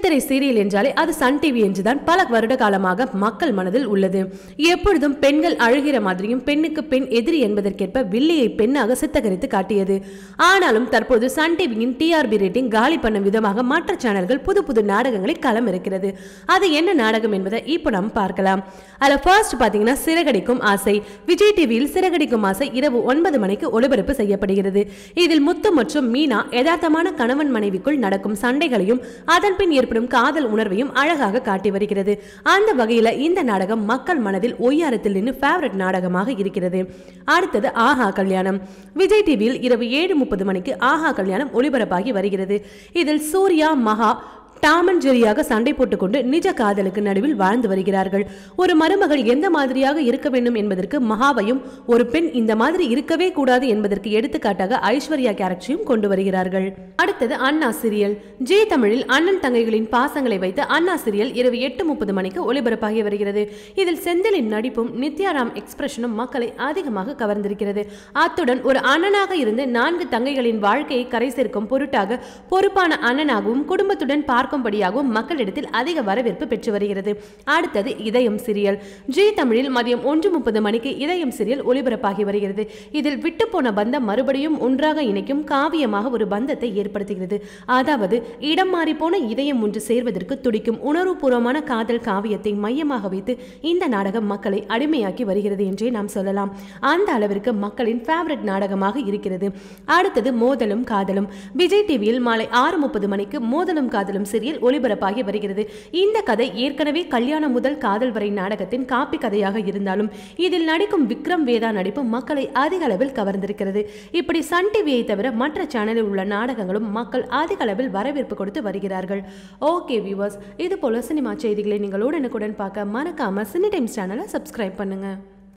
வெள்ளித்திரை serial என்றாலே அது Sun TV என்றுதான் பல வருட காலமாக மக்கள் மனதில் உள்ளது எப்பொழுதும் பெண்கள் அழுகிற மாதிரியும் பெண்ணுக்கு பெண் எதிரி என்பதற்கேற்ப வில்லியை பெண்ணாக சித்தகரித்து காட்டியது ஆனாலும் தற்போது சன் டிவியின் டிஆர்பி ரேட்டிங் காலி பண்ணும் விதமாக மற்ற சேனல்கள் புது புது நாடகங்களை களம் இருக்கிறது அது என்ன நாடகம் என்பதை இப்போ நாம் பார்க்கலாம் அதில் ஃபர்ஸ்ட் பார்த்தீங்கன்னா சிறகடிக்கும் ஆசை விஜய் டிவியில் சிறகடிக்கும் ஆசை இரவு ஒன்பது மணிக்கு ஒளிபரப்பு செய்யப்படுகிறது இதில் முத்து மற்றும் மீனா யதார்த்தமான கணவன் மனைவிக்குள் நடக்கும் சண்டைகளையும் அதன் பின் ஏற்படும் காதல் உணர்வையும் அழகாக காட்டி வருகிறது அந்த வகையில இந்த நாடகம் மக்கள் மனதில் ஒய்யாரத்தில் நின்று ஃபேவரட் நாடகமாக இருக்கிறது அடுத்தது ஆஹா கல்யாணம் விஜய் டிவியில் இரவு ஏழு முப்பது மணிக்கு ஆஹா கல்யாணம் ஒளிபரப்பாகி வருகிறது இதில் சூர்யா மகா டாம் அண்ட் ஜெரியாக சண்டை போட்டுக்கொண்டு நிஜ காதலுக்கு நடுவில் வாழ்ந்து வருகிறார்கள் ஒரு மருமகள் எந்த மாதிரியாக இருக்க வேண்டும் என்பதற்கு மகாவையும் ஒரு பெண் இந்த மாதிரி இருக்கவே கூடாது என்பதற்கு எடுத்துக்காட்டாக ஐஸ்வர்யா கேரக்டரையும் கொண்டு வருகிறார்கள் அடுத்தது அண்ணா சீரியல் ஜே தமிழில் அண்ணன் தங்கைகளின் பாசங்களை வைத்து அண்ணா சீரியல் இரவு எட்டு முப்பது மணிக்கு ஒளிபரப்பாகி வருகிறது இதில் செந்திலின் நடிப்பும் நித்யாராம் எக்ஸ்பிரஷனும் மக்களை அதிகமாக கவர்ந்திருக்கிறது அத்துடன் ஒரு அண்ணனாக இருந்து நான்கு தங்கைகளின் வாழ்க்கையை கரை சேர்க்கும் பொருட்டாக பொறுப்பான அண்ணனாகவும் குடும்பத்துடன் பார்க்கும்படியாகவும் மக்களிடத்தில் அதிக வரவேற்பு பெற்று வருகிறது அடுத்தது இதயம் சீரியல் ஜி தமிழில் மதியம் ஒன்று முப்பது மணிக்கு இதயம் சீரியல் ஒளிபரப்பாகி வருகிறது இதில் விட்டுப்போன பந்தம் மறுபடியும் ஒன்றாக இணைக்கும் காவியமாக ஒரு பந்தத்தை ஏற்படுத்துகிறது அதாவது இடம் மாறி போன இதயம் ஒன்று சேர்வதற்கு துடிக்கும் உணர்வுபூர்வமான காதல் காவியத்தை மையமாக வைத்து இந்த நாடகம் மக்களை அடிமையாக்கி வருகிறது என்றே நாம் சொல்லலாம் அந்த அளவிற்கு மக்களின் ஃபேவரட் நாடகமாக இருக்கிறது அடுத்தது மோதலும் காதலும் விஜய் டிவியில் மாலை ஆறு முப்பது மணிக்கு மோதலும் காதலும் சீரியல் ஒளிபரப்பாகி வருகிறது இந்த கதை ஏற்கனவே கல்யாணம் முதல் காதல் வரை நாடகத்தின் காப்பி கதையாக இருந்தாலும் இதில் நடிக்கும் விக்ரம் வேதா நடிப்பு மக்களை அதிக அளவில் கவர்ந்திருக்கிறது இப்படி சன் டிவியை தவிர மற்ற சேனலில் உள்ள நாடகங்களும் மக்கள் அதிக அளவில் வரவேற்பு கொடுத்து வருகிறார்கள் ஓகே வியூவர்ஸ் இது போல சினிமா செய்திகளை நீங்கள் உடனுக்குடன் பார்க்க மறக்காம சினி டைம்ஸ் சேனலை சப்ஸ்கிரைப் பண்ணுங்க